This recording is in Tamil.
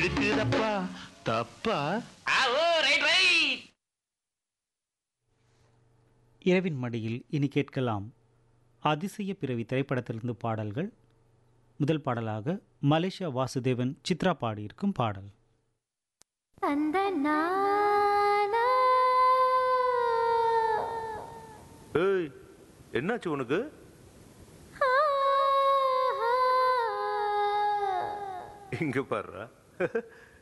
இழுக்குதப்பா தப்பா ஆ ஓ ரைட் ரைட் இரவின் மடியில் இனி கேட்கலாம் அதிசய பிறவி திரைப்படத்திலிருந்து பாடல்கள் முதல் பாடலாக மலேசியா வாசுதேவன் சித்ரா பாடியிருக்கும் பாடல் அந்த நானா ஏய் என்னாச்சு உனக்கு இங்க பாருடா